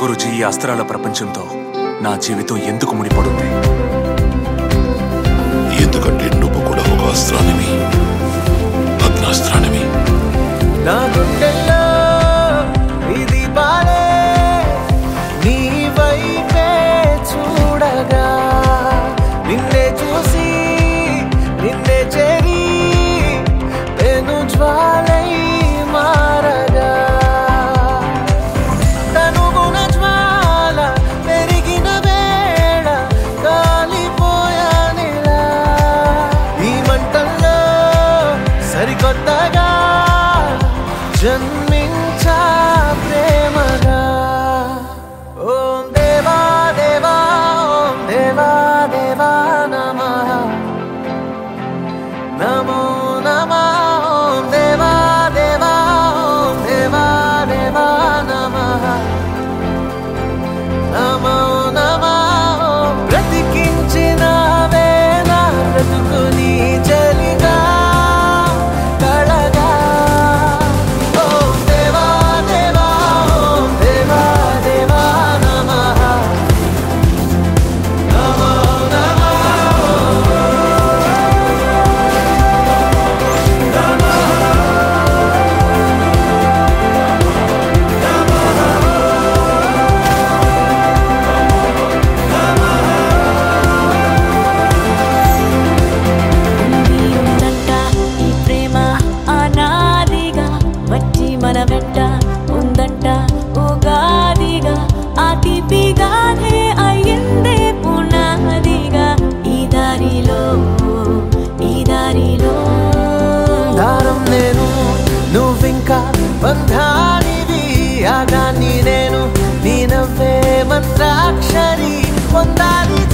గురుజీ ఈ అస్త్రాల ప్రపంచంతో నా జీవితం ఎందుకు ముడిపడుంది ఎందుకంటే నువ్వు కూడా ఒక అస్త్రానివి అగ్నాస్త్రానివి నా గుండెల్లో ఇది బాలే నీ వైపే చూడగా నిన్నే చూసి నిన్నే చేరి పెను జ్వాలై మారగా తనుగుణ జ్వాల పెరిగిన వేళ కాలిపోయానిలా ఈ మంటల్లో సరికొత్తగా జన్మించా ప్రేమగా ఓం దేవా దేవా ఓం దేవా దేవా నమః నమో నమః ఓం దేవా దేవా ఓం దేవా దేవా నమః నమో నమః ఓం బ్రతికించినావే నా బ్రతుకుని చలిగా కళగా ఓం దేవా దేవా ఓం దేవా దేవా నమః నమో నమః ఉంది ఉందంట ఈ ప్రేమ అనాదిగా వచ్చి మన వెంట ఉందంట ఉగాదిగా ఆ తీపిగానే అయ్యిందే పునాదిగా ఈ దారిలో ఈ దారిలో దారం నేను నువ్వింకా బంధానివి ఆగాన్ని నేను నీ నవ్వే మంత్రాక్షరి పొందాలి